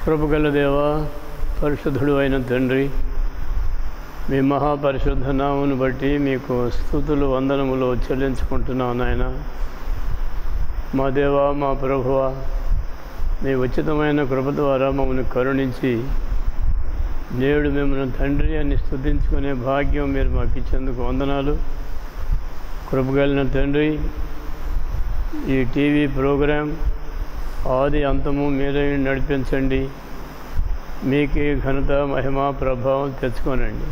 కృపగల దేవ పరిశుద్ధుడు అయిన తండ్రి మీ మహాపరిశుద్ధ నామును బట్టి మీకు స్థుతులు వందనములు చెల్లించుకుంటున్నాను నాయన మా దేవ మా ప్రభువ మీ ఉచితమైన కృప ద్వారా మమ్మల్ని కరుణించి నేడు మిమ్మల్ని తండ్రి అని స్థుతించుకునే భాగ్యం మీరు మాకు ఇచ్చేందుకు వందనాలు కృపగలిగిన తండ్రి ఈ టీవీ ప్రోగ్రాం ఆది అంతము మీరే నడిపించండి మీకే ఘనత మహిమ ప్రభావం తెచ్చుకోనండి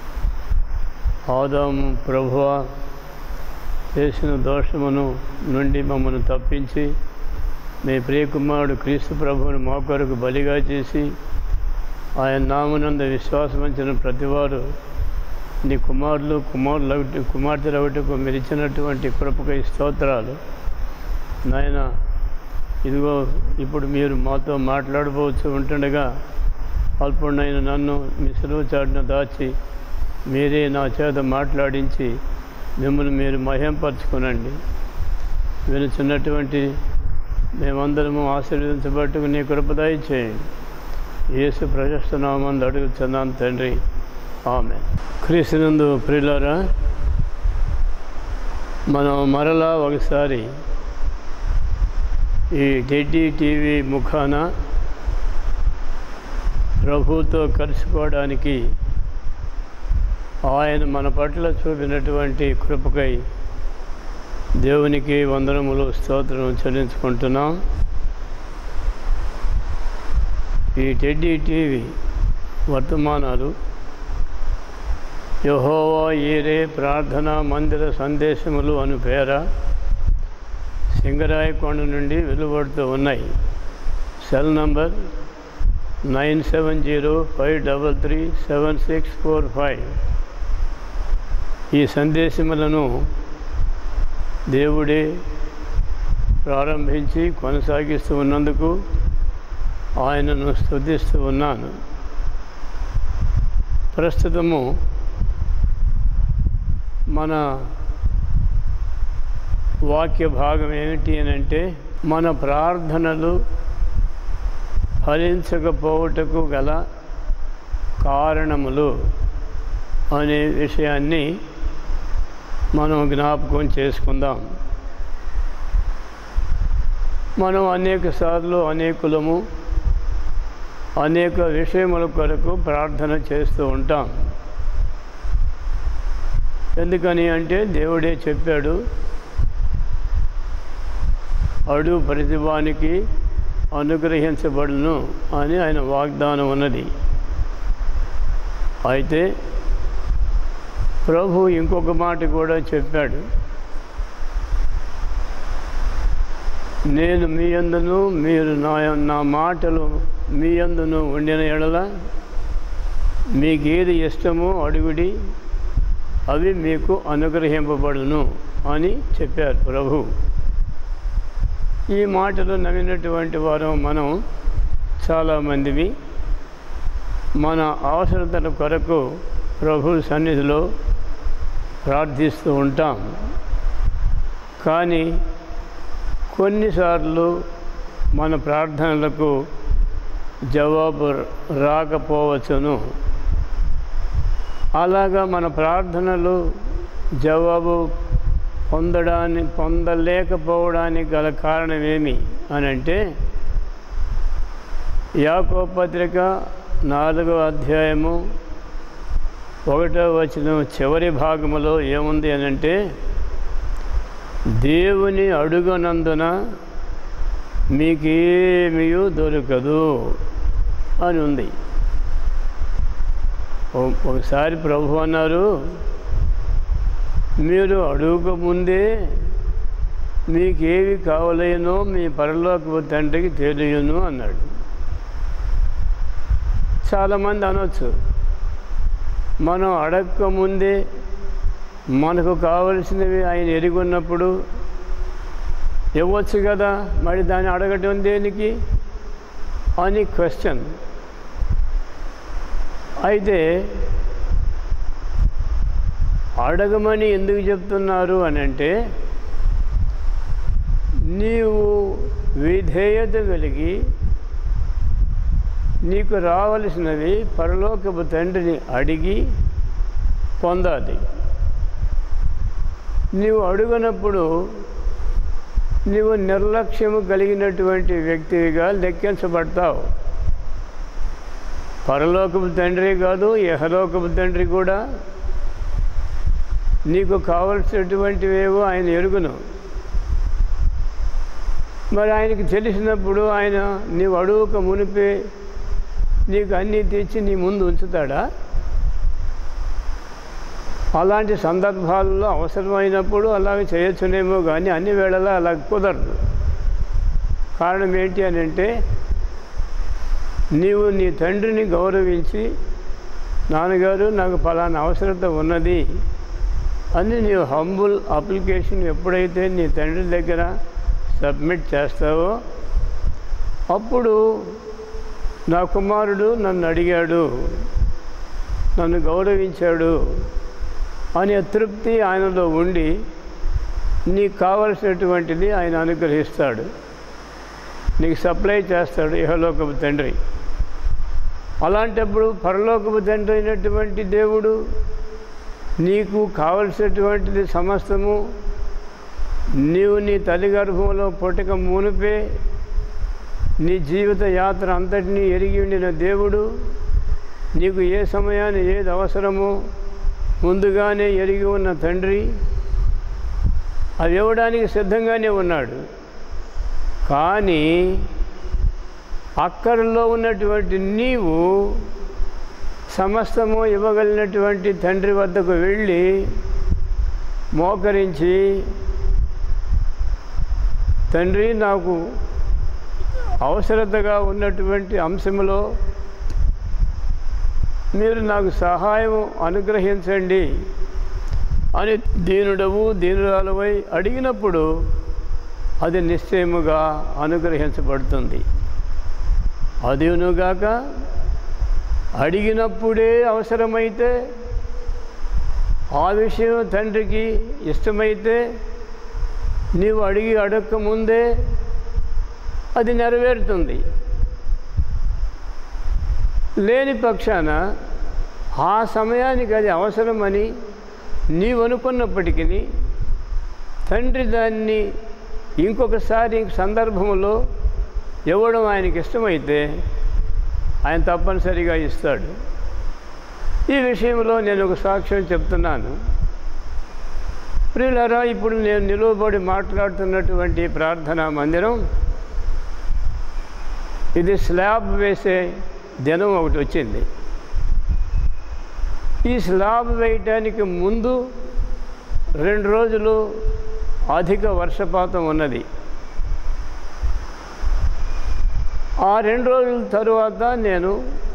ఆదాము ప్రభువ చేసిన దోషమును నుండి మమ్మల్ని తప్పించి మీ ప్రియకుమారుడు క్రీస్తు ప్రభువుని మా కొరకు బలిగా చేసి ఆయన నామనంద విశ్వాసమించిన ప్రతివారు నీ కుమారులు కుమారులు కుమార్తెలు ఒకటికు మీరు ఇచ్చినటువంటి కృపకై స్తోత్రాలు నాయన ఇదిగో ఇప్పుడు మీరు మాతో మాట్లాడబోవచ్చు ఉంటుండగా అల్పుడైన నన్ను మీ సులువు చాటున దాచి మీరే నా చేత మాట్లాడించి మిమ్మల్ని మీరు మహ్యంపరచుకునండి వినుచున్నటువంటి మేమందరము ఆశీర్వదించబట్టుకు నీ కృపదాయి చేయండి యేసు ప్రశస్తనామంది అడుగుతున్నాను తండ్రి ఆమె క్రీస్తునందు ప్రియులారా మనం మరలా ఒకసారి ఈ టెడ్డీ టీవీ ముఖాన ప్రభుతో కలుసుకోవడానికి ఆయన మన పట్ల చూపినటువంటి కృపకై దేవునికి వందనములు స్తోత్రం చెల్లించుకుంటున్నాం ఈ టెడ్డీ టీవీ వర్తమానాలు యహోవా ఈరే ప్రార్థన మందిర సందేశములు అను పేర సింగరాయకొండ నుండి వెలువడుతూ ఉన్నాయి cell number nine seven zero five double three seven six four five ఈ సందేశములను దేవుడే ప్రారంభించి కొనసాగిస్తూ ఉన్నందుకు ఆయనను స్తుతిస్తూ ఉన్నాను ప్రస్తుతము మన వాక్య భాగం ఏమిటి అని అంటే మన ప్రార్థనలు ఫలించకపోవటకు గల కారణములు అనే విషయాన్ని మనం జ్ఞాపకం చేసుకుందాం మనం అనేక సార్లు అనేకులము అనేక విషయముల కొరకు ప్రార్థన చేస్తూ ఉంటాం ఎందుకని అంటే దేవుడే చెప్పాడు అడు ప్రతిభానికి అనుగ్రహించబడును అని ఆయన వాగ్దానం ఉన్నది అయితే ప్రభు ఇంకొక మాట కూడా చెప్పాడు నేను మీ అందును మీరు నా నా మాటలు మీ అందును ఉండిన ఎడల మీకు ఏది ఇష్టమో అడుగుడి అవి మీకు అనుగ్రహింపబడును అని చెప్పారు ప్రభు ఈ మాటలు నమ్మినటువంటి వారు మనం చాలామందివి మన అవసరతల కొరకు ప్రభు సన్నిధిలో ప్రార్థిస్తూ ఉంటాం కానీ కొన్నిసార్లు మన ప్రార్థనలకు జవాబు రాకపోవచ్చును అలాగా మన ప్రార్థనలు జవాబు పొందడాన్ని పొందలేకపోవడానికి గల కారణం ఏమి అని అంటే యాకో పత్రిక నాలుగో అధ్యాయము ఒకటో వచ్చిన చివరి భాగములో ఏముంది అని అంటే దేవుని అడుగునందున మీకేమీ దొరకదు అని ఉంది ఒకసారి ప్రభు అన్నారు మీరు అడుగుక ముందే మీకేవి కావలేనో మీ పరలోక తండ్రికి తెలియను అన్నాడు చాలామంది అనొచ్చు మనం అడగక ముందే మనకు కావలసినవి ఆయన ఎరుగున్నప్పుడు ఇవ్వచ్చు కదా మరి దాన్ని అడగటం దేనికి అని క్వశ్చన్ అయితే అడగమని ఎందుకు చెప్తున్నారు అని అంటే నీవు విధేయత కలిగి నీకు రావలసినవి పరలోకపు తండ్రిని అడిగి పొందాలి నీవు అడుగునప్పుడు నీవు నిర్లక్ష్యము కలిగినటువంటి వ్యక్తివిగా లెక్కించబడతావు పరలోకపు తండ్రి కాదు యహలోకపు తండ్రి కూడా నీకు కావలసినటువంటివేవో ఆయన ఎరుగును మరి ఆయనకి తెలిసినప్పుడు ఆయన నీవు అడుగుక మునిపే నీకు అన్నీ తెచ్చి నీ ముందు ఉంచుతాడా అలాంటి సందర్భాల్లో అవసరమైనప్పుడు అలాగ చేయొచ్చునేమో కానీ అన్ని వేళలా అలా కుదరదు కారణం ఏంటి అని అంటే నీవు నీ తండ్రిని గౌరవించి నాన్నగారు నాకు ఫలానా అవసరత ఉన్నది అని నీవు హంబుల్ అప్లికేషన్ ఎప్పుడైతే నీ తండ్రి దగ్గర సబ్మిట్ చేస్తావో అప్పుడు నా కుమారుడు నన్ను అడిగాడు నన్ను గౌరవించాడు అనే తృప్తి ఆయనలో ఉండి నీకు కావలసినటువంటిది ఆయన అనుగ్రహిస్తాడు నీకు సప్లై చేస్తాడు ఇహలోకపు తండ్రి అలాంటప్పుడు పరలోకపు తండ్రి అయినటువంటి దేవుడు నీకు కావలసినటువంటిది సమస్తము నీవు నీ తల్లి గర్భంలో పుట్టక మునిపే నీ జీవిత యాత్ర అంతటినీ ఎరిగి ఉండిన దేవుడు నీకు ఏ సమయాన్ని ఏది అవసరమో ముందుగానే ఎరిగి ఉన్న తండ్రి అది ఇవ్వడానికి సిద్ధంగానే ఉన్నాడు కానీ అక్కడలో ఉన్నటువంటి నీవు సమస్తము ఇవ్వగలిగినటువంటి తండ్రి వద్దకు వెళ్ళి మోకరించి తండ్రి నాకు అవసరతగా ఉన్నటువంటి అంశంలో మీరు నాకు సహాయం అనుగ్రహించండి అని దీనుడవు దీనురాలవై అడిగినప్పుడు అది నిశ్చయముగా అనుగ్రహించబడుతుంది అదినుగాక అడిగినప్పుడే అవసరమైతే ఆ విషయం తండ్రికి ఇష్టమైతే నీవు అడిగి అడక్క ముందే అది నెరవేరుతుంది లేని పక్షాన ఆ సమయానికి అది అవసరమని నీవు అనుకున్నప్పటికీ తండ్రి దాన్ని ఇంకొకసారి సందర్భంలో ఇవ్వడం ఆయనకి ఇష్టమైతే ఆయన తప్పనిసరిగా ఇస్తాడు ఈ విషయంలో నేను ఒక సాక్ష్యం చెప్తున్నాను ప్రియులరా ఇప్పుడు నేను నిలువబడి మాట్లాడుతున్నటువంటి ప్రార్థనా మందిరం ఇది స్లాబ్ వేసే దినం ఒకటి వచ్చింది ఈ స్లాబ్ వేయటానికి ముందు రెండు రోజులు అధిక వర్షపాతం ఉన్నది ఆ రెండు రోజుల తరువాత నేను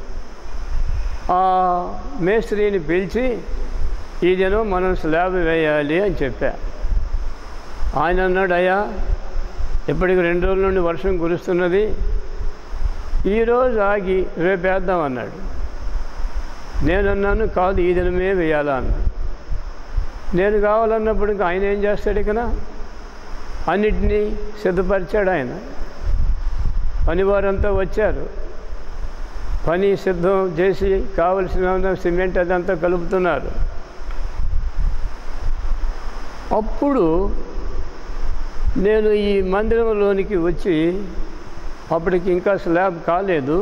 ఆ మేస్త్రిని పిలిచి ఈ దినం మనం స్లాబ్ వేయాలి అని చెప్పా ఆయన అన్నాడు అయ్యా ఇప్పటికి రెండు రోజుల నుండి వర్షం కురుస్తున్నది ఈరోజు ఆగి రేపు వేద్దాం అన్నాడు నేను అన్నాను కాదు ఈ దినమే వేయాలా అన్నా నేను కావాలన్నప్పుడు ఇంకా ఆయన ఏం చేస్తాడు ఇకన అన్నిటినీ సిద్ధపరిచాడు ఆయన పనివారంతా వచ్చారు పని సిద్ధం చేసి కావలసిన సిమెంట్ అదంతా కలుపుతున్నారు అప్పుడు నేను ఈ మందిరంలోనికి వచ్చి అప్పటికి ఇంకా స్లాబ్ కాలేదు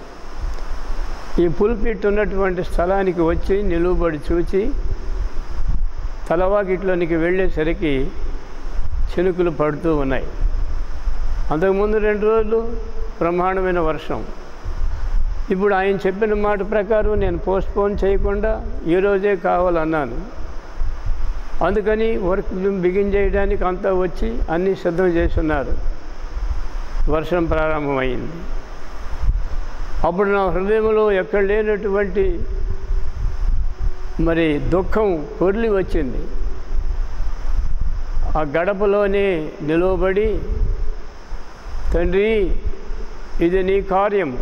ఈ పుల్పిట్ ఉన్నటువంటి స్థలానికి వచ్చి నిలువబడి చూచి తలవాకిట్లోనికి వెళ్ళేసరికి చినుకులు పడుతూ ఉన్నాయి అంతకుముందు రెండు రోజులు బ్రహ్మాండమైన వర్షం ఇప్పుడు ఆయన చెప్పిన మాట ప్రకారం నేను పోస్ట్పోన్ చేయకుండా ఈరోజే కావాలన్నాను అందుకని వర్క్ బిగిన్ చేయడానికి అంతా వచ్చి అన్నీ సిద్ధం చేస్తున్నారు వర్షం ప్రారంభమైంది అప్పుడు నా హృదయంలో ఎక్కడ లేనటువంటి మరి దుఃఖం పొర్లి వచ్చింది ఆ గడపలోనే నిలువబడి తండ్రి ఇది నీ కార్యము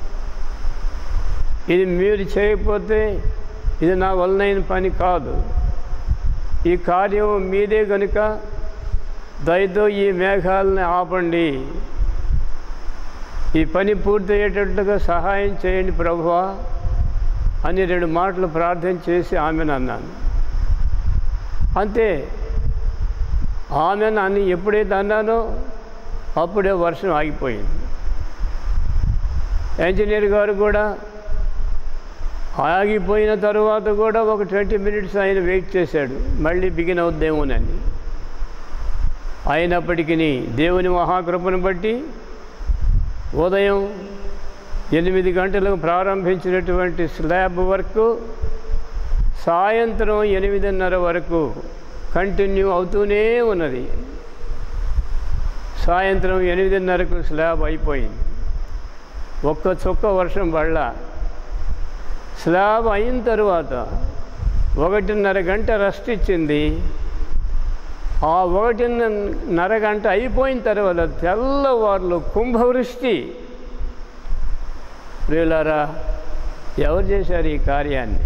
ఇది మీరు చేయకపోతే ఇది నా వలనైన పని కాదు ఈ కార్యం మీదే కనుక దయతో ఈ మేఘాలని ఆపండి ఈ పని పూర్తయ్యేటట్లుగా సహాయం చేయండి ప్రభువా అని రెండు మాటలు ప్రార్థన చేసి ఆమెను అన్నాను అంతే ఆమెను అని ఎప్పుడైతే అన్నానో అప్పుడే వర్షం ఆగిపోయింది ఇంజనీర్ గారు కూడా ఆగిపోయిన తర్వాత కూడా ఒక ట్వంటీ మినిట్స్ ఆయన వెయిట్ చేశాడు మళ్ళీ బిగిన్ అవుద్దేమోనని అయినప్పటికీ దేవుని మహాకృపను బట్టి ఉదయం ఎనిమిది గంటలకు ప్రారంభించినటువంటి స్లాబ్ వర్క్ సాయంత్రం ఎనిమిదిన్నర వరకు కంటిన్యూ అవుతూనే ఉన్నది సాయంత్రం ఎనిమిదిన్నరకు స్లాబ్ అయిపోయింది ఒక్క చుక్క వర్షం పడల స్లాబ్ అయిన తర్వాత ఒకటిన్నర గంట రెస్ట్ ఇచ్చింది ఆ ఒకటిన్నర గంట అయిపోయిన తర్వాత తెల్లవారులు కుంభవృష్టి ప్రియులారా ఎవరు చేశారు ఈ కార్యాన్ని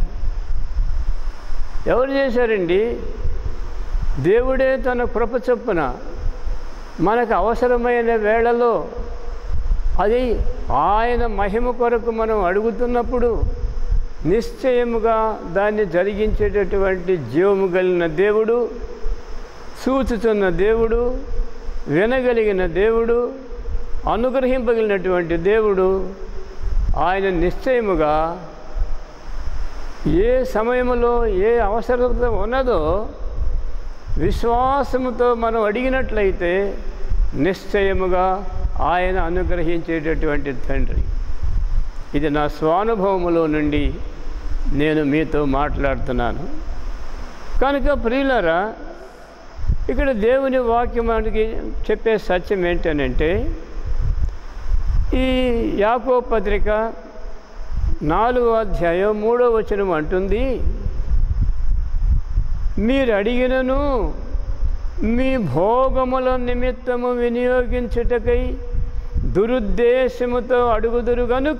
ఎవరు చేశారండి దేవుడే తన కృప చొప్పున మనకు అవసరమైన వేళలో అది ఆయన మహిమ కొరకు మనం అడుగుతున్నప్పుడు నిశ్చయముగా దాన్ని జరిగించేటటువంటి జీవము కలిగిన దేవుడు సూచుతున్న దేవుడు వినగలిగిన దేవుడు అనుగ్రహింపగలిగినటువంటి దేవుడు ఆయన నిశ్చయముగా ఏ సమయంలో ఏ అవసరత ఉన్నదో విశ్వాసముతో మనం అడిగినట్లయితే నిశ్చయముగా ఆయన అనుగ్రహించేటటువంటి తండ్రి ఇది నా స్వానుభవములో నుండి నేను మీతో మాట్లాడుతున్నాను కనుక ప్రియులరా ఇక్కడ దేవుని వాక్యం మనకి చెప్పే సత్యం ఏంటనంటే ఈ యాకో పత్రిక నాలుగో అధ్యాయం మూడో వచనం అంటుంది మీరు అడిగినను మీ భోగముల నిమిత్తము వినియోగించుటకై దురుద్దేశముతో అడుగుదురు గనుక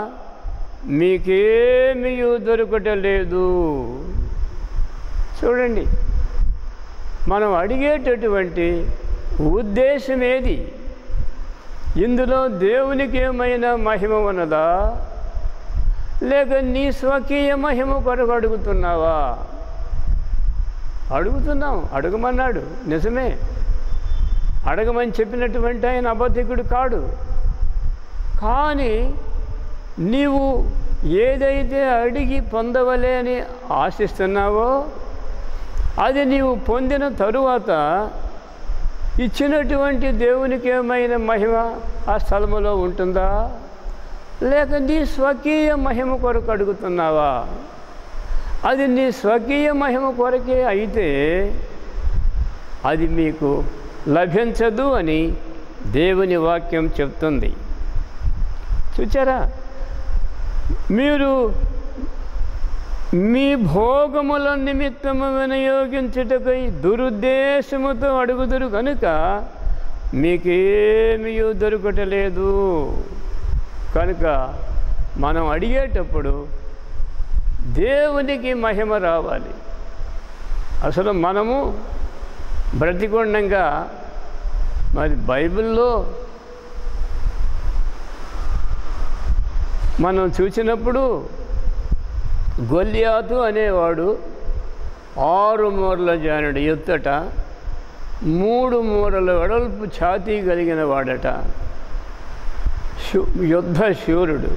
మీకేమీ దొరకటలేదు చూడండి మనం అడిగేటటువంటి ఉద్దేశం ఏది ఇందులో దేవునికి ఏమైనా మహిమ ఉన్నదా లేక నీ స్వకీయ మహిమ కొరకు అడుగుతున్నావా అడుగుతున్నాం అడగమన్నాడు నిజమే అడగమని చెప్పినటువంటి ఆయన అబద్ధికుడు కాడు కానీ నీవు ఏదైతే అడిగి పొందవలే అని ఆశిస్తున్నావో అది నీవు పొందిన తరువాత ఇచ్చినటువంటి దేవునికి ఏమైనా మహిమ ఆ స్థలములో ఉంటుందా లేక నీ స్వకీయ మహిమ కొరకు అడుగుతున్నావా అది నీ స్వకీయ మహిమ కొరకే అయితే అది మీకు లభించదు అని దేవుని వాక్యం చెప్తుంది చూచారా మీరు మీ భోగముల నిమిత్తము వినియోగించుటకై దురుద్దేశముతో అడుగుదురు కనుక మీకేమీ దొరకటలేదు కనుక మనం అడిగేటప్పుడు దేవునికి మహిమ రావాలి అసలు మనము బ్రతికొండంగా మరి బైబిల్లో మనం చూసినప్పుడు గొల్లియాతు అనేవాడు ఆరు మూరల జానుడు ఎత్తట మూడు మూరల వెడల్పు ఛాతీ కలిగిన వాడట శూ యుద్ధ శూరుడు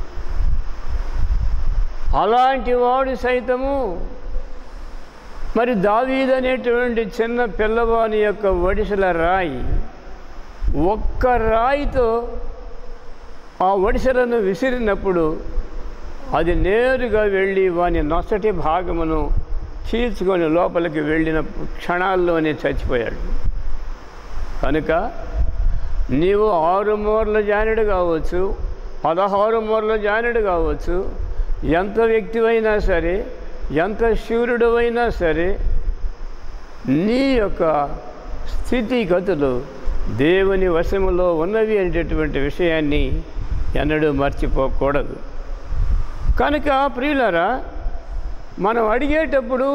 అలాంటి వాడు సైతము మరి దావీద్ అనేటువంటి చిన్న పిల్లవాని యొక్క ఒడిసెల రాయి ఒక్క రాయితో ఆ ఒడిసెలను విసిరినప్పుడు అది నేరుగా వెళ్ళి వాని నొసటి భాగమును చీల్చుకొని లోపలికి వెళ్ళిన క్షణాల్లోనే చచ్చిపోయాడు కనుక నీవు ఆరు మూరల జానుడు కావచ్చు పదహారు మూరల జానుడు కావచ్చు ఎంత వ్యక్తివైనా సరే ఎంత శూరుడు అయినా సరే నీ యొక్క స్థితిగతులు దేవుని వశములో ఉన్నవి అనేటటువంటి విషయాన్ని ఎన్నడూ మర్చిపోకూడదు కనుక ప్రియులరా మనం అడిగేటప్పుడు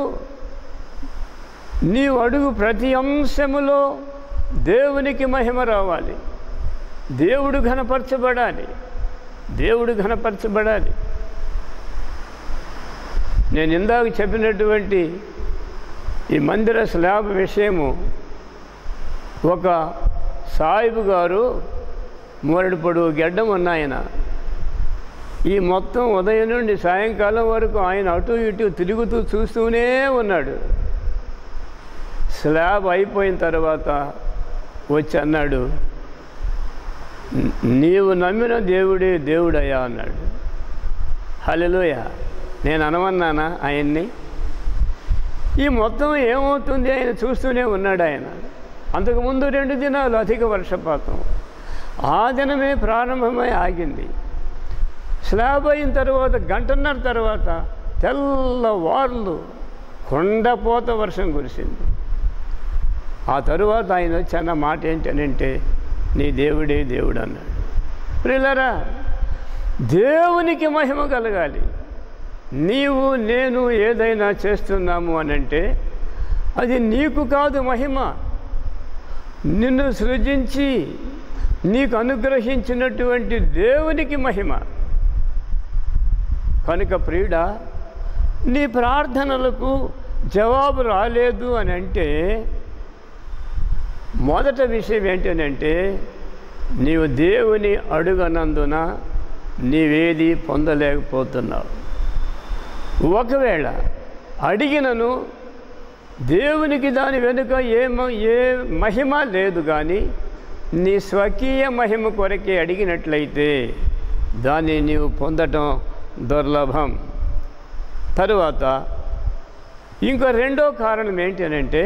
నీవు అడుగు ప్రతి అంశములో దేవునికి మహిమ రావాలి దేవుడు ఘనపరచబడాలి దేవుడు ఘనపరచబడాలి నేను ఇందాక చెప్పినటువంటి ఈ మందిర స్లాబ్ విషయము ఒక సాయిబు గారు మూరడు పొడుగు గెడ్డం ఉన్న ఆయన ఈ మొత్తం ఉదయం నుండి సాయంకాలం వరకు ఆయన అటు ఇటు తిరుగుతూ చూస్తూనే ఉన్నాడు స్లాబ్ అయిపోయిన తర్వాత వచ్చి అన్నాడు "నీ- నీవు నమ్మిన దేవుడే దేవుడయ్యా అన్నాడు హలోయ నేను అనమన్నానా ఆయన్ని ఈ మొత్తం ఏమవుతుంది ఆయన చూస్తూనే ఉన్నాడు ఆయన అంతకుముందు రెండు దినాలు అధిక వర్షపాతం ఆ దినమే ప్రారంభమై ఆగింది స్లాబ్ అయిన తర్వాత గంటన్నర తర్వాత తెల్లవార్లు కొండపోత వర్షం కురిసింది ఆ తరువాత ఆయన వచ్చి అన్న మాట ఏంటనంటే నీ దేవుడే దేవుడు అన్నాడు ప్రిల్లరా దేవునికి మహిమ కలగాలి నీవు నేను ఏదైనా చేస్తున్నాము అని అంటే అది నీకు కాదు మహిమ నిన్ను సృజించి నీకు అనుగ్రహించినటువంటి దేవునికి మహిమ కనుక ప్రియుడ నీ ప్రార్థనలకు జవాబు రాలేదు అని అంటే మొదట విషయం ఏంటనంటే నీవు దేవుని అడుగనందున నీవేది పొందలేకపోతున్నావు ఒకవేళ అడిగినను దేవునికి దాని వెనుక ఏ మ- ఏ మహిమ లేదు కానీ నీ స్వకీయ మహిమ కొరకే అడిగినట్లయితే దాన్ని నీవు పొందటం దుర్లభం తరువాత ఇంకో రెండో కారణం ఏంటనంటే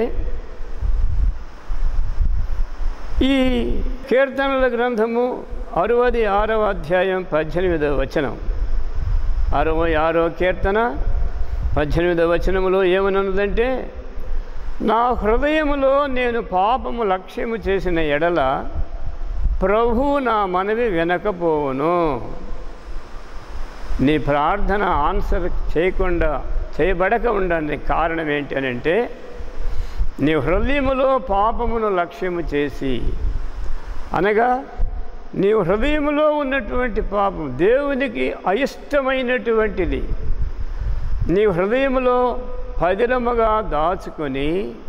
ఈ కీర్తనల గ్రంథము అరవది ఆరవ అధ్యాయం పద్దెనిమిదవ వచనం అరవై ఆరో కీర్తన పద్దెనిమిదవ వచనములో ఏమనున్నదంటే నా హృదయములో నేను పాపము లక్ష్యము చేసిన ఎడల ప్రభు నా మనవి వినకపోవును నీ ప్రార్థన ఆన్సర్ చేయకుండా చేయబడక ఉండడానికి కారణం ఏంటి అని అంటే నీ హృదయములో పాపమును లక్ష్యము చేసి అనగా నీ హృదయములో ఉన్నటువంటి పాపం దేవునికి అయిష్టమైనటువంటిది నీ హృదయములో పదిలముగా దాచుకొని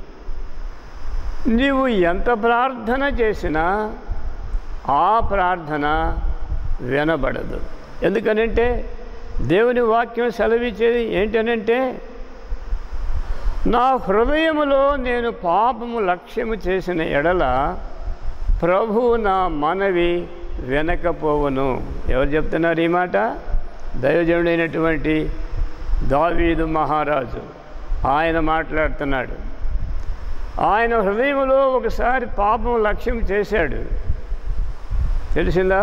నీవు ఎంత ప్రార్థన చేసినా ఆ ప్రార్థన వినబడదు ఎందుకనంటే దేవుని వాక్యం సెలవిచ్చేది ఏంటనంటే నా హృదయములో నేను పాపము లక్ష్యము చేసిన ఎడల ప్రభు నా మనవి వినకపోవును ఎవరు చెప్తున్నారు ఈ మాట దైవజనుడైనటువంటి దావీదు మహారాజు ఆయన మాట్లాడుతున్నాడు ఆయన హృదయంలో ఒకసారి పాపం లక్ష్యం చేశాడు తెలిసిందా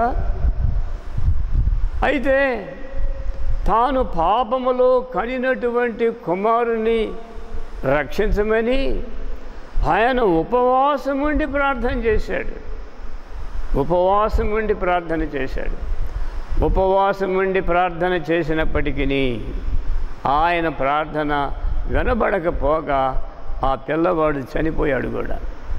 అయితే తాను పాపములో కనినటువంటి కుమారుని రక్షించమని ఆయన ఉపవాసం ఉండి ప్రార్థన చేశాడు ఉపవాసం ఉండి ప్రార్థన చేశాడు ఉపవాసం ఉండి ప్రార్థన చేసినప్పటికీ ఆయన ప్రార్థన వినబడకపోగా ఆ పిల్లవాడు చనిపోయాడు కూడా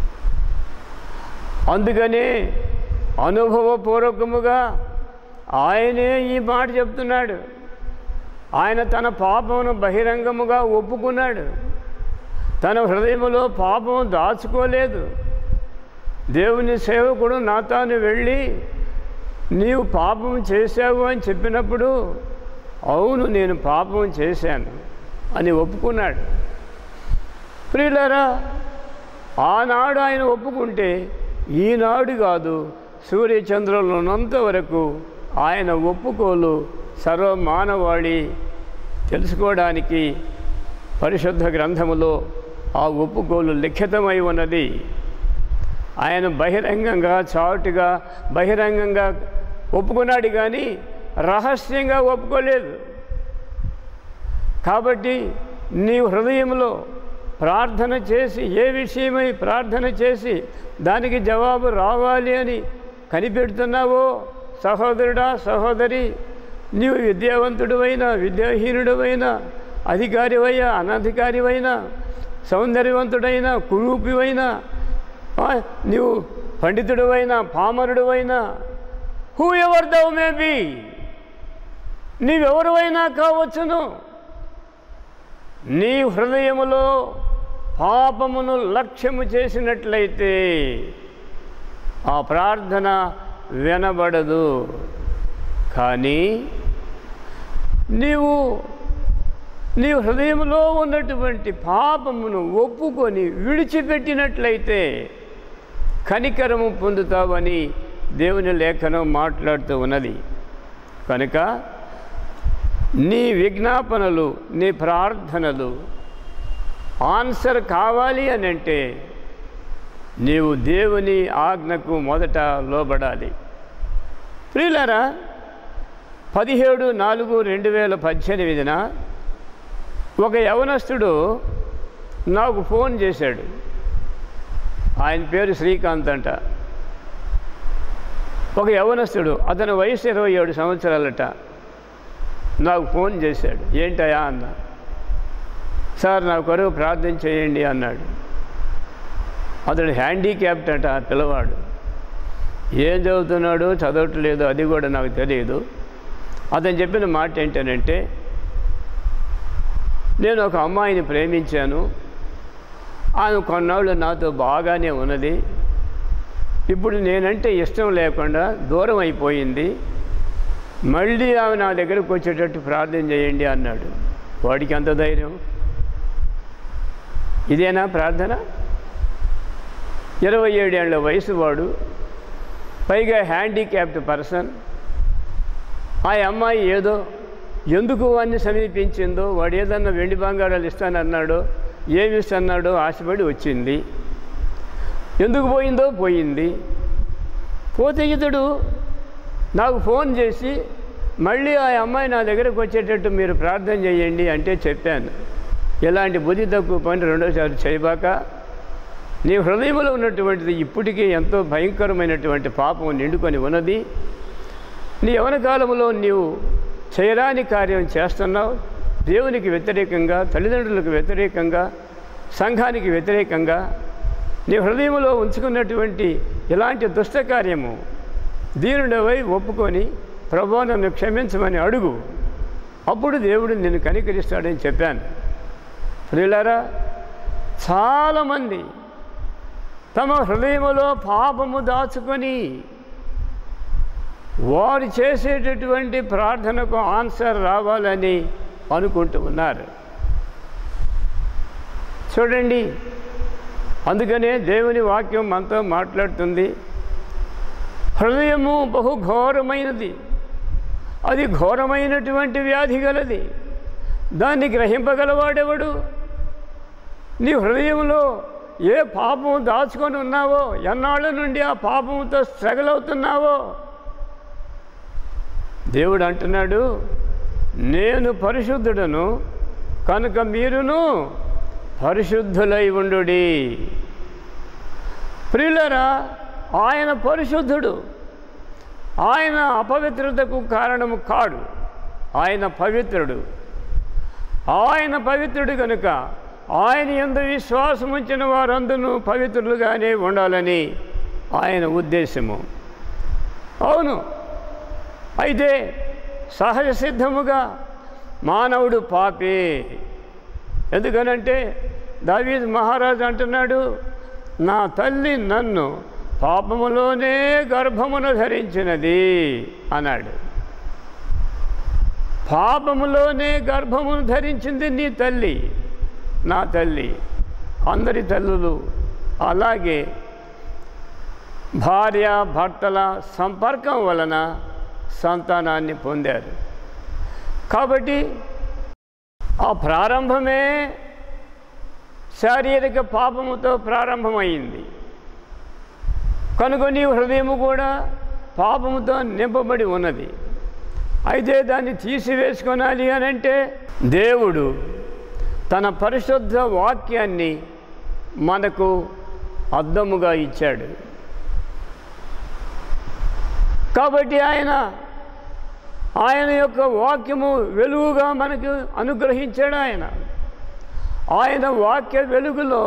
అందుకని అనుభవపూర్వకముగా ఆయనే ఈ మాట చెప్తున్నాడు ఆయన తన పాపమును బహిరంగముగా ఒప్పుకున్నాడు తన హృదయములో పాపం దాచుకోలేదు దేవుని సేవకుడు నాతాను వెళ్ళి నీవు పాపం చేశావు అని చెప్పినప్పుడు అవును నేను పాపం చేశాను అని ఒప్పుకున్నాడు ప్రియులరా ఆనాడు ఆయన ఒప్పుకుంటే ఈనాడు కాదు సూర్యచంద్రులు ఉన్నంత వరకు ఆయన ఒప్పుకోలు సర్వమానవాళి తెలుసుకోవడానికి పరిశుద్ధ గ్రంథములో ఆ ఒప్పుకోలు లిఖితమై ఉన్నది ఆయన బహిరంగంగా చాటుగా బహిరంగంగా ఒప్పుకున్నాడు కానీ రహస్యంగా ఒప్పుకోలేదు కాబట్టి నీ హృదయంలో ప్రార్థన చేసి ఏ విషయమై ప్రార్థన చేసి దానికి జవాబు రావాలి అని కనిపెడుతున్నావో సహోదరుడా సహోదరి నీవు విద్యావంతుడువైనా విద్యాహీనుడువైనా అధికారివైనా అనధికారివైనా సౌందర్యవంతుడైనా కురూపివైనా ఆ, నీవు పండితుడువైనా పామరుడువైనా whoever thou may be నీవెవరివైనా కావచ్చును నీ హృదయములో పాపమును లక్ష్యము చేసినట్లయితే ఆ ప్రార్థన వినబడదు కానీ నీవు నీ హృదయంలో ఉన్నటువంటి పాపమును ఒప్పుకొని విడిచిపెట్టినట్లయితే కనికరము పొందుతావని దేవుని లేఖనం మాట్లాడుతూ ఉన్నది కనుక నీ విజ్ఞాపనలు నీ ప్రార్థనలు ఆన్సర్ కావాలి అని అంటే నీవు దేవుని ఆజ్ఞకు మొదట లోబడాలి ప్రియులారా పదిహేడు నాలుగు రెండు వేల పద్దెనిమిదిన ఒక యవనస్తుడు నాకు ఫోన్ చేశాడు ఆయన పేరు శ్రీకాంత్ అంట ఒక యవనస్తుడు అతని వయసు ఇరవై ఏడు సంవత్సరాలట నాకు ఫోన్ చేశాడు ఏంటయా అన్న సార్ నా కొరకు ప్రార్థన చేయండి అన్నాడు అతడు హ్యాండిక్యాప్ట్ అంట ఆ పిల్లవాడు ఏం చదువుతున్నాడు చదవట్లేదు అది కూడా నాకు తెలియదు అతను చెప్పిన మాట ఏంటనంటే నేను ఒక అమ్మాయిని ప్రేమించాను ఆమె కొన్నాళ్ళు నాతో బాగానే ఉన్నది ఇప్పుడు నేనంటే ఇష్టం లేకుండా దూరం అయిపోయింది మళ్ళీ ఆమె నా దగ్గరకు వచ్చేటట్టు ప్రార్థన చేయండి అన్నాడు వాడికి అంత ధైర్యం ఇదేనా ప్రార్థన ఇరవై ఏడేళ్ల వయసు వాడు పైగా హ్యాండిక్యాప్డ్ పర్సన్ ఆ అమ్మాయి ఏదో ఎందుకు వాడిని సమీపించిందో వాడు ఏదన్నా వెండి బంగారాలు ఇస్తానన్నాడో ఏమి ఇస్తున్నాడో ఆశపడి వచ్చింది ఎందుకు పోయిందో పోయింది పోతే ఇతడు నాకు ఫోన్ చేసి మళ్ళీ ఆ అమ్మాయి నా దగ్గరకు వచ్చేటట్టు మీరు ప్రార్థన చేయండి అంటే చెప్పాను ఇలాంటి బుద్ధి తక్కువ పని రెండోసారి చేయబాక నీ హృదయంలో ఉన్నటువంటిది ఇప్పటికీ ఎంతో భయంకరమైనటువంటి పాపం నిండుకొని ఉన్నది నీ యవన కాలంలో నీవు చేయరాని కార్యం చేస్తున్నావు దేవునికి వ్యతిరేకంగా తల్లిదండ్రులకు వ్యతిరేకంగా సంఘానికి వ్యతిరేకంగా నీ హృదయంలో ఉంచుకున్నటువంటి ఇలాంటి దుష్ట కార్యము దీనుడవై ఒప్పుకొని ప్రభు నన్ను క్షమించమని అడుగు అప్పుడు దేవుడు నిన్ను కనికరిస్తాడని చెప్పాను ప్రియులారా చాలామంది తమ హృదయములో పాపము దాచుకొని వారు చేసేటటువంటి ప్రార్థనకు ఆన్సర్ రావాలని అనుకుంటూ ఉన్నారు చూడండి అందుకనే దేవుని వాక్యం మనతో మాట్లాడుతుంది హృదయము బహు ఘోరమైనది అది ఘోరమైనటువంటి వ్యాధి గలది దాన్ని గ్రహింపగలవాడెవడు నీ హృదయంలో ఏ పాపము దాచుకొని ఉన్నావో ఎన్నాళ్ళ నుండి ఆ పాపంతో స్ట్రగుల్ అవుతున్నావో దేవుడు అంటున్నాడు నేను పరిశుద్ధుడను కనుక మీరును పరిశుద్ధులై ఉండుడి ప్రియులరా ఆయన పరిశుద్ధుడు ఆయన అపవిత్రతకు కారణము కాడు ఆయన పవిత్రుడు ఆయన పవిత్రుడు కనుక ఆయన ఎందు విశ్వాసం ఉంచిన వారందరూ పవిత్రులుగానే ఉండాలని ఆయన ఉద్దేశము అవును అయితే సహజ సిద్ధముగా మానవుడు పాపే ఎందుకనంటే దావీద్ మహారాజు అంటున్నాడు నా తల్లి నన్ను పాపములోనే గర్భమును ధరించినది అన్నాడు పాపములోనే గర్భమును ధరించింది నీ తల్లి నా తల్లి అందరి తల్లులు అలాగే భార్య భర్తల సంపర్కం వలన సంతానాన్ని పొందారు కాబట్టి ఆ ప్రారంభమే శారీరక పాపముతో ప్రారంభమైంది కనుక నీ హృదయము కూడా పాపముతో నింపబడి ఉన్నది అయితే దాన్ని తీసివేసుకొనాలి అని అంటే దేవుడు తన పరిశుద్ధ వాక్యాన్ని మనకు అద్దముగా ఇచ్చాడు కాబట్టి ఆయన ఆయన యొక్క వాక్యము వెలుగుగా మనకు అనుగ్రహించాడు ఆయన ఆయన వాక్య వెలుగులో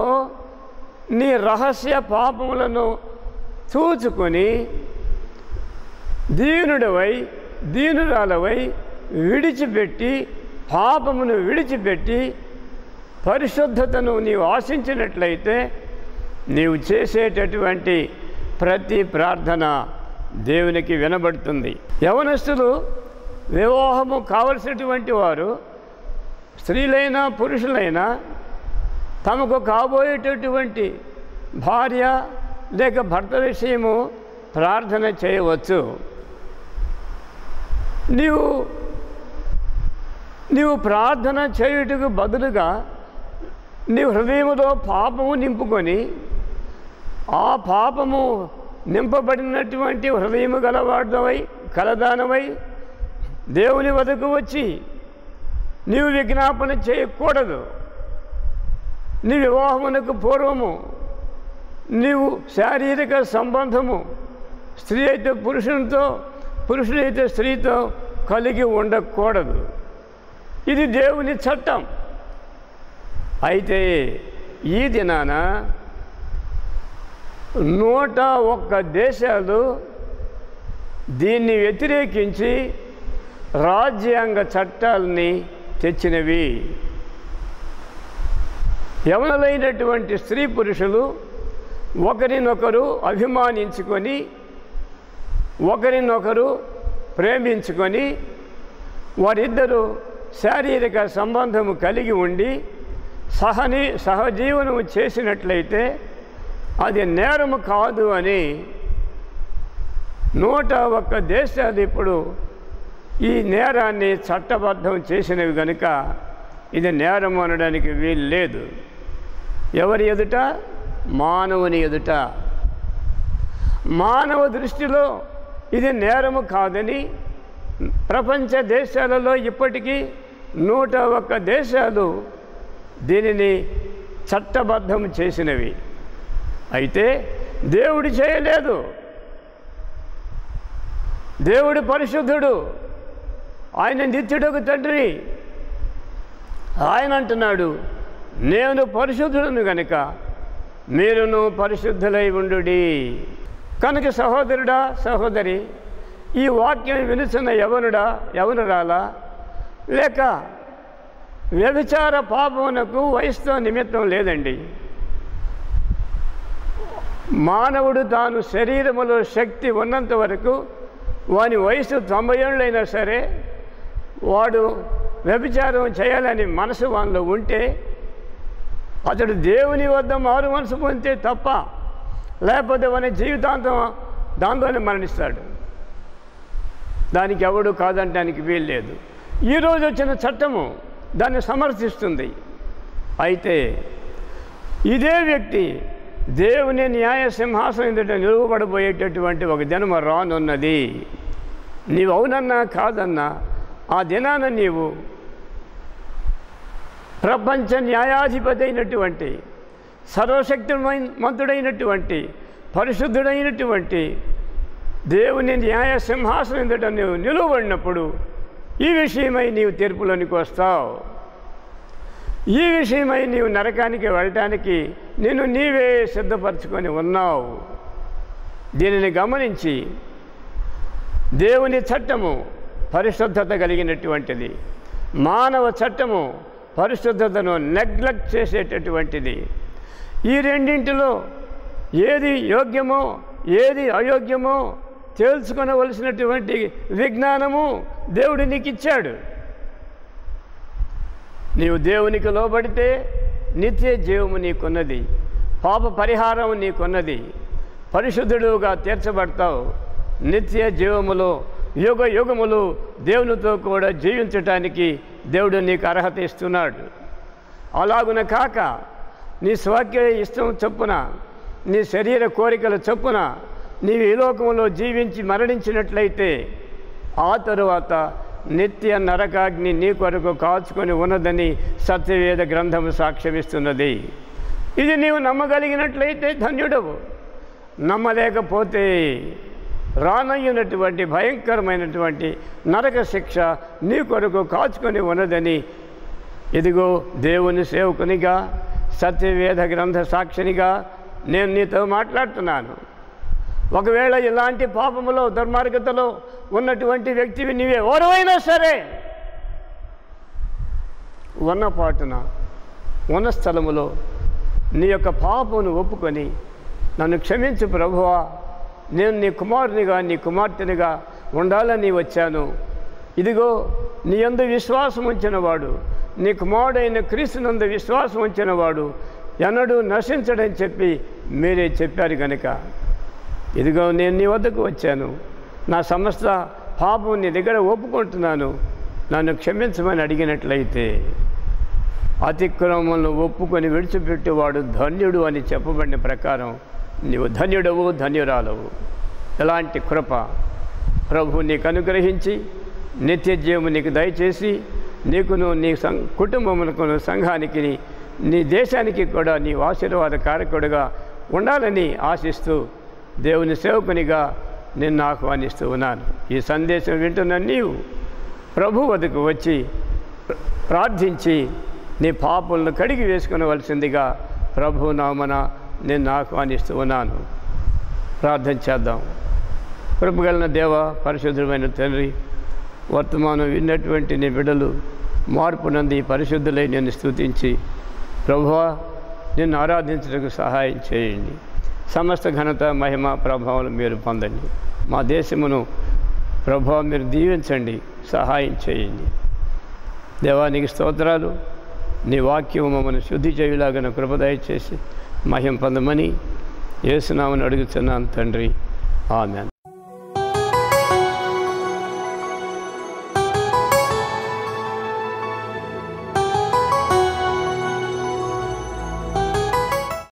నీ రహస్య పాపములను చూచుకొని దీనుడవై దీనురాలవై విడిచిపెట్టి పాపమును విడిచిపెట్టి పరిశుద్ధతను నీవు ఆశించినట్లయితే నీవు చేసేటటువంటి ప్రతి ప్రార్థన దేవునికి వినబడుతుంది యవనస్తులు వివాహము కావలసినటువంటి వారు స్త్రీలైనా పురుషులైనా తమకు కాబోయేటటువంటి భార్య లేక భర్త విషయము ప్రార్థన చేయవచ్చు నీవు నీవు ప్రార్థన చేయుటకు బదులుగా నీ హృదయములో పాపము నింపుకొని ఆ పాపము నింపబడినటువంటి హృదయము గలవాడవై కలదానవై దేవుని వద్దకు వచ్చి నీవు విజ్ఞాపన చేయకూడదు నీ వివాహమునకు పూర్వము నీవు శారీరక సంబంధము స్త్రీ అయితే పురుషునితో పురుషుడైతే స్త్రీతో కలిగి ఉండకూడదు ఇది దేవుని చట్టం అయితే ఈ దినాన నూట ఒక్క దేశాలు దీన్ని వ్యతిరేకించి రాజ్యాంగ చట్టాలని తెచ్చినవి యవనలైనటువంటి స్త్రీ పురుషులు ఒకరినొకరు అభిమానించుకొని ఒకరినొకరు ప్రేమించుకొని వారిద్దరూ శారీరక సంబంధము కలిగి ఉండి సహని సహజీవనము చేసినట్లయితే అది నేరము కాదు అని నూట ఒక్క దేశాలు ఇప్పుడు ఈ నేరాన్ని చట్టబద్ధం చేసినవి కనుక ఇది నేరం అనడానికి వీలు లేదు ఎవరి ఎదుట మానవుని ఎదుట మానవ దృష్టిలో ఇది నేరము కాదని ప్రపంచ దేశాలలో ఇప్పటికీ నూట ఒక్క దేశాలు దీనిని చట్టబద్ధం చేసినవి అయితే దేవుడు చేయలేదు దేవుడు పరిశుద్ధుడు ఆయన నిత్యుడకు తండ్రి ఆయన అంటున్నాడు నేను పరిశుద్ధుడును గనుక మీరును పరిశుద్ధులై ఉండు కనుక సహోదరుడా సహోదరి ఈ వాక్యం వినుచున్న యవనుడా యవనురాలా లేక వ్యభిచార పాపమునకు వయసుతో నిమిత్తం లేదండి మానవుడు తాను శరీరములో శక్తి ఉన్నంత వరకు వాని వయసు తొంభై ఏళ్ళైనా సరే వాడు వ్యభిచారం చేయాలని మనసు వానిలో ఉంటే అతడు దేవుని వద్ద మారు మనసు పొందితే తప్ప లేకపోతే వాని జీవితాంతం దాంతోనే మరణిస్తాడు దానికి ఎవడు కాదంటానికి వీలు లేదు ఈరోజు వచ్చిన చట్టము దాన్ని సమర్థిస్తుంది అయితే ఇదే వ్యక్తి దేవుని న్యాయ సింహాసనం ఎదుట నిలువబడబోయేటటువంటి ఒక దినం రానున్నది నీవు అవునన్నా కాదన్నా ఆ దినాన నీవు ప్రపంచ న్యాయాధిపతి అయినటువంటి సర్వశక్తిమంతుడైనటువంటి పరిశుద్ధుడైనటువంటి దేవుని న్యాయ సింహాసనం ఎదుట నీవు నిలువబడినప్పుడు ఈ విషయమై నీవు తీర్పులోనికి వస్తావు ఈ విషయమై నీవు నరకానికి వెళ్ళటానికి నేను నీవే సిద్ధపరచుకొని ఉన్నావు దీనిని గమనించి దేవుని చట్టము పరిశుద్ధత కలిగినటువంటిది మానవ చట్టము పరిశుద్ధతను నెగ్లెక్ట్ చేసేటటువంటిది ఈ రెండింటిలో ఏది యోగ్యమో ఏది అయోగ్యమో తేల్చుకొనవలసినటువంటి విజ్ఞానము దేవుడు నీకు ఇచ్చాడు నీవు దేవునికి లోబడితే నిత్య జీవము నీకున్నది పాప పరిహారం నీకున్నది పరిశుద్ధుడుగా తీర్చబడతావు నిత్య జీవములో యుగ యుగములు దేవునితో కూడా జీవించటానికి దేవుడు నీకు అర్హత ఇస్తున్నాడు అలాగున కాక నీ స్వాక్య ఇష్టం చొప్పున నీ శరీర కోరికల చొప్పున నీవు ఈ లోకంలో జీవించి మరణించినట్లయితే ఆ తరువాత నిత్య నరకాగ్ని నీ కొరకు కాచుకొని ఉన్నదని సత్యవేద గ్రంథము సాక్ష్యమిస్తున్నది ఇది నీవు నమ్మగలిగినట్లయితే ధన్యుడవు నమ్మలేకపోతే రానయ్యున్నటువంటి భయంకరమైనటువంటి నరక శిక్ష నీ కొరకు కాచుకొని ఉన్నదని ఇదిగో దేవుని సేవకునిగా సత్యవేద గ్రంథ సాక్షినిగా నేను నీతో మాట్లాడుతున్నాను ఒకవేళ ఇలాంటి పాపములో దుర్మార్గతలో ఉన్నటువంటి వ్యక్తివి నీవే ఎవరైనా సరే ఉన్న పాటున ఉన్న స్థలములో నీ యొక్క పాపమును ఒప్పుకొని నన్ను క్షమించు ప్రభువా నేను నీ కుమారునిగా నీ కుమార్తెనిగా ఉండాలని వచ్చాను ఇదిగో నీ యందు విశ్వాసం ఉంచిన వాడు నీ కుమారుడైన క్రీస్తునందు విశ్వాసం ఉంచిన వాడు ఎన్నడూ నశించడని చెప్పి మీరే చెప్పారు కనుక ఇదిగో నేను నీ వద్దకు వచ్చాను నా సమస్త పాపం నీ దగ్గర ఒప్పుకుంటున్నాను నన్ను క్షమించమని అడిగినట్లయితే అతిక్రమలను ఒప్పుకొని విడిచిపెట్టేవాడు ధన్యుడు అని చెప్పబడిన ప్రకారం నీవు ధన్యుడవు ధన్యురాలవు ఎలాంటి కృప ప్రభు నీకు అనుగ్రహించి నిత్య జీవము నీకు దయచేసి నీకును నీ సం కుటుంబమునకును సంఘానికి నీ దేశానికి కూడా నీ ఆశీర్వాద కారకుడుగా ఉండాలని ఆశిస్తూ దేవుని సేవకునిగా నిన్ను ఆహ్వానిస్తూ ఉన్నాను ఈ సందేశం వింటున్న నీవు ప్రభు వద్దకు వచ్చి ప్ర- ప్రార్థించి నీ పాపలను కడిగి వేసుకునవలసిందిగా ప్రభు నామన నిన్ను ఆహ్వానిస్తూ ఉన్నాను ప్రార్థన చేద్దాం కృపగలన దేవ పరిశుద్ధమైన తండ్రి వర్తమానం విన్నటువంటి నీ బిడ్డలు మార్పు నంది పరిశుద్ధులై నిన్ను స్తుతించి ప్రభువా నిన్ను ఆరాధించడానికి సహాయం చేయండి సమస్త ఘనత మహిమ ప్రభావం మీరు పొందండి మా దేశమును ప్రభావం మీరు దీవించండి సహాయం చేయండి దేవానికి స్తోత్రాలు నీ వాక్యం మమ్మల్ని శుద్ధి చేయలాగిన కృపదయ చేసి మహిం పొందమని ఏసునామని అడుగుతున్నాను తండ్రి ఆమెన్